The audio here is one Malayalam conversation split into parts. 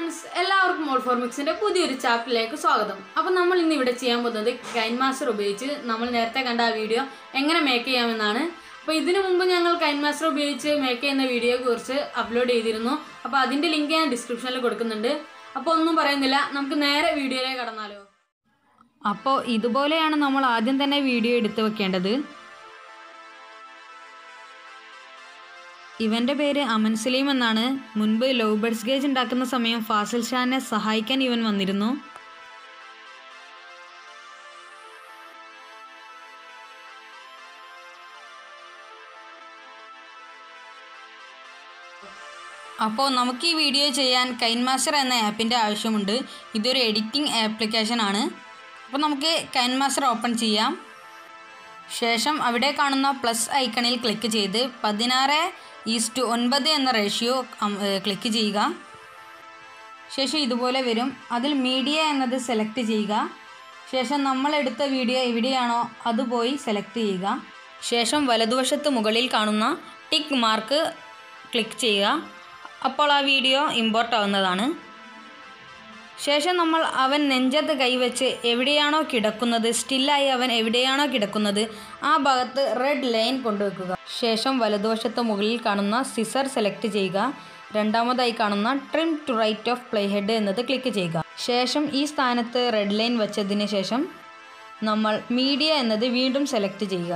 ഫ്രണ്ട്സ് എല്ലാവർക്കും മോൾ ഫോർമിക്സിന്റെ പുതിയൊരു ചാപ്റ്ററിലേക്ക് സ്വാഗതം അപ്പോൾ നമ്മൾ ഇന്ന് ഇവിടെ ചെയ്യാൻ പോകുന്നത് കൈൻ മാസ്റ്റർ ഉപയോഗിച്ച് നമ്മൾ നേരത്തെ കണ്ട ആ വീഡിയോ എങ്ങനെ മേക്ക് ചെയ്യാമെന്നാണ് അപ്പോൾ ഇതിനു മുമ്പ് ഞങ്ങൾ കൈൻ മാസ്റ്റർ ഉപയോഗിച്ച് മേക്ക് ചെയ്യുന്ന വീഡിയോയെ കുറിച്ച് അപ്ലോഡ് ചെയ്തിരുന്നു അപ്പോൾ അതിൻ്റെ ലിങ്ക് ഞാൻ ഡിസ്ക്രിപ്ഷനിൽ കൊടുക്കുന്നുണ്ട് അപ്പോൾ ഒന്നും പറയുന്നില്ല നമുക്ക് നേരെ വീഡിയോയിലേക്ക് കടന്നാലോ അപ്പോൾ ഇതുപോലെയാണ് നമ്മൾ ആദ്യം തന്നെ വീഡിയോ എടുത്തു വെക്കേണ്ടത് ഇവന്റെ പേര് അമൻ സലീം എന്നാണ് മുൻപ് ലവ് ബേർഡ്സ് ഗേജ് ഉണ്ടാക്കുന്ന സമയം ഫാസിൽ ഷാനെ സഹായിക്കാൻ ഇവൻ വന്നിരുന്നു അപ്പോൾ നമുക്ക് ഈ വീഡിയോ ചെയ്യാൻ കൈൻ മാസ്റ്റർ എന്ന ആപ്പിൻ്റെ ആവശ്യമുണ്ട് ഇതൊരു എഡിറ്റിംഗ് ആപ്ലിക്കേഷൻ ആണ് അപ്പോൾ നമുക്ക് കൈൻ മാസ്റ്റർ ഓപ്പൺ ചെയ്യാം ശേഷം അവിടെ കാണുന്ന പ്ലസ് ഐക്കണിൽ ക്ലിക്ക് ചെയ്ത് പതിനാറ് ഈസ്റ്റ് ഒൻപത് എന്ന റേഷ്യോ ക്ലിക്ക് ചെയ്യുക ശേഷം ഇതുപോലെ വരും അതിൽ മീഡിയ എന്നത് സെലക്ട് ചെയ്യുക ശേഷം നമ്മൾ എടുത്ത വീഡിയോ എവിടെയാണോ അത് പോയി സെലക്ട് ചെയ്യുക ശേഷം വലതുവശത്ത് മുകളിൽ കാണുന്ന ടിക്ക് മാർക്ക് ക്ലിക്ക് ചെയ്യുക അപ്പോൾ ആ വീഡിയോ ഇമ്പോർട്ട് ആവുന്നതാണ് ശേഷം നമ്മൾ അവൻ നെഞ്ചത്ത് കൈവച്ച് എവിടെയാണോ കിടക്കുന്നത് സ്റ്റില്ലായി അവൻ എവിടെയാണോ കിടക്കുന്നത് ആ ഭാഗത്ത് റെഡ് ലൈൻ കൊണ്ടുവെക്കുക ശേഷം വലതുവശത്ത് മുകളിൽ കാണുന്ന സിസർ സെലക്ട് ചെയ്യുക രണ്ടാമതായി കാണുന്ന trim to right of playhead എന്നത് ക്ലിക്ക് ചെയ്യുക ശേഷം ഈ സ്ഥാനത്ത് റെഡ് ലൈൻ വെച്ചതിന് ശേഷം നമ്മൾ മീഡിയ എന്നത് വീണ്ടും സെലക്ട് ചെയ്യുക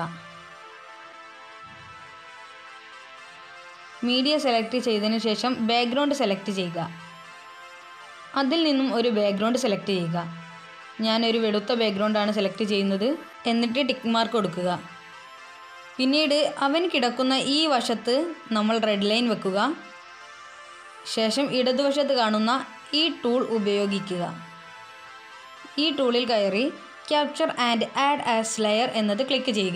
മീഡിയ സെലക്ട് ചെയ്തതിന് ശേഷം ബാക്ക്ഗ്രൗണ്ട് സെലക്ട് ചെയ്യുക അതിൽ നിന്നും ഒരു ബാക്ക്ഗ്രൗണ്ട് സെലക്ട് ചെയ്യുക ഞാനൊരു വെളുത്ത ബാക്ക്ഗ്രൗണ്ടാണ് സെലക്ട് ചെയ്യുന്നത് എന്നിട്ട് ടിക്ക് മാർക്ക് കൊടുക്കുക പിന്നീട് അവൻ കിടക്കുന്ന ഈ വശത്ത് നമ്മൾ റെഡ് ലൈൻ വെക്കുക ശേഷം ഇടതുവശത്ത് കാണുന്ന ഈ ടൂൾ ഉപയോഗിക്കുക ഈ ടൂളിൽ കയറി capture and add as layer എന്നത് ക്ലിക്ക് ചെയ്യുക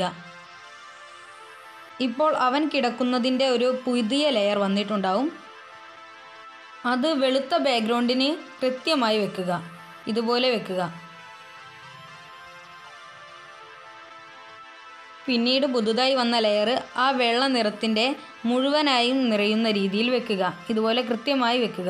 ഇപ്പോൾ അവൻ കിടക്കുന്നതിൻ്റെ ഒരു പുതിയ ലെയർ വന്നിട്ടുണ്ടാവും അത് വെളുത്ത ബാക്ക്ഗ്രൗണ്ടിന് കൃത്യമായി വെക്കുക ഇതുപോലെ വെക്കുക പിന്നീട് പുതുതായി വന്ന ലെയർ ആ വെള്ള നിറത്തിൻ്റെ മുഴുവനായും നിറയുന്ന രീതിയിൽ വെക്കുക ഇതുപോലെ കൃത്യമായി വെക്കുക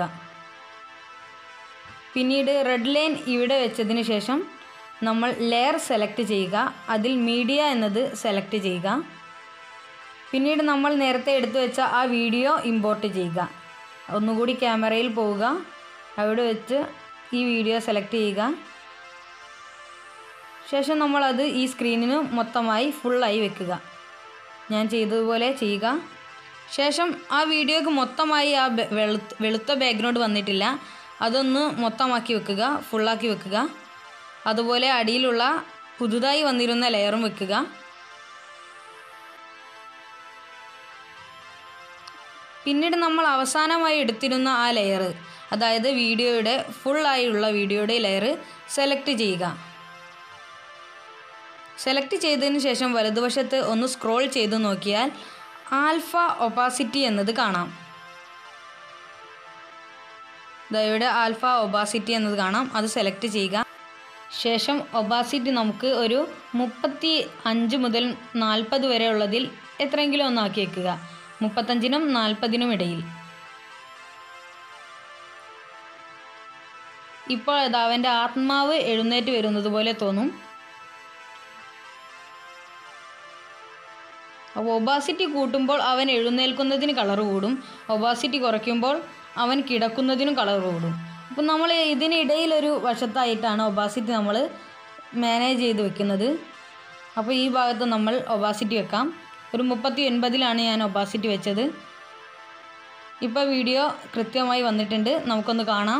പിന്നീട് റെഡ് ലൈൻ ഇവിടെ വെച്ചതിന് ശേഷം നമ്മൾ ലെയർ സെലക്ട് ചെയ്യുക അതിൽ മീഡിയ എന്നത് സെലക്ട് ചെയ്യുക പിന്നീട് നമ്മൾ നേരത്തെ എടുത്തു വെച്ച ആ വീഡിയോ ഇമ്പോർട്ട് ചെയ്യുക ഒന്നുകൂടി ക്യാമറയിൽ പോവുക അവിടെ വെച്ച് ഈ വീഡിയോ സെലക്ട് ചെയ്യുക ശേഷം നമ്മളത് ഈ സ്ക്രീനിന് മൊത്തമായി ഫുള്ളായി വെക്കുക ഞാൻ ചെയ്തതുപോലെ ചെയ്യുക ശേഷം ആ വീഡിയോക്ക് മൊത്തമായി ആ വെളുത്ത വെളുത്ത ബാക്ക്ഗ്രൗണ്ട് വന്നിട്ടില്ല അതൊന്ന് മൊത്തമാക്കി വെക്കുക ഫുള്ളാക്കി വെക്കുക അതുപോലെ അടിയിലുള്ള പുതുതായി വന്നിരുന്ന ലെയറും വെക്കുക പിന്നീട് നമ്മൾ അവസാനമായി എടുത്തിരുന്ന ആ ലെയർ അതായത് വീഡിയോയുടെ ഫുള്ളായുള്ള വീഡിയോയുടെ ലെയർ സെലക്ട് ചെയ്യുക സെലക്ട് ചെയ്തതിന് ശേഷം വലതുവശത്ത് ഒന്ന് സ്ക്രോൾ ചെയ്ത് നോക്കിയാൽ ആൽഫ ഒപ്പാസിറ്റി എന്നത് കാണാം ഇവിടെ ആൽഫ ഒബാസിറ്റി എന്നത് കാണാം അത് സെലക്ട് ചെയ്യുക ശേഷം ഒബാസിറ്റി നമുക്ക് ഒരു മുപ്പത്തി അഞ്ച് മുതൽ നാൽപ്പത് വരെ ഉള്ളതിൽ എത്രയെങ്കിലും ഒന്നാക്കി വെക്കുക മുപ്പത്തഞ്ചിനും നാൽപ്പതിനും ഇടയിൽ ഇപ്പോൾ അത് അവൻ്റെ ആത്മാവ് എഴുന്നേറ്റ് വരുന്നത് പോലെ തോന്നും അപ്പോൾ ഒബാസിറ്റി കൂട്ടുമ്പോൾ അവൻ എഴുന്നേൽക്കുന്നതിന് കളർ കൂടും ഒബാസിറ്റി കുറയ്ക്കുമ്പോൾ അവൻ കിടക്കുന്നതിനും കളർ കൂടും അപ്പം നമ്മൾ ഇതിനിടയിൽ ഒരു വശത്തായിട്ടാണ് ഒബാസിറ്റി നമ്മൾ മാനേജ് ചെയ്ത് വെക്കുന്നത് അപ്പോൾ ഈ ഭാഗത്ത് നമ്മൾ ഒബാസിറ്റി വെക്കാം ഒരു മുപ്പത്തി ഒൻപതിലാണ് ഞാൻ ഒപ്പാസിറ്റി വെച്ചത് ഇപ്പോൾ വീഡിയോ കൃത്യമായി വന്നിട്ടുണ്ട് നമുക്കൊന്ന് കാണാം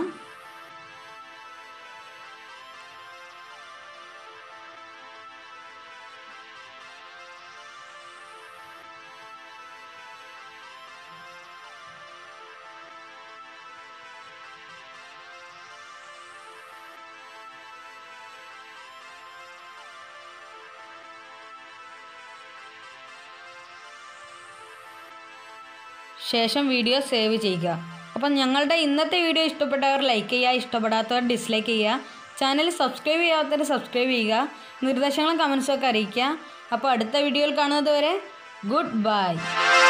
ശേഷം വീഡിയോ സേവ് ചെയ്യുക അപ്പം ഞങ്ങളുടെ ഇന്നത്തെ വീഡിയോ ഇഷ്ടപ്പെട്ടവർ ലൈക്ക് ചെയ്യുക ഇഷ്ടപ്പെടാത്തവർ ഡിസ്ലൈക്ക് ചെയ്യുക ചാനൽ സബ്സ്ക്രൈബ് ചെയ്യാത്തവർ സബ്സ്ക്രൈബ് ചെയ്യുക നിർദ്ദേശങ്ങളും കമൻസും ഒക്കെ അറിയിക്കുക അപ്പോൾ അടുത്ത വീഡിയോയിൽ കാണുന്നത് വരെ ഗുഡ് ബൈ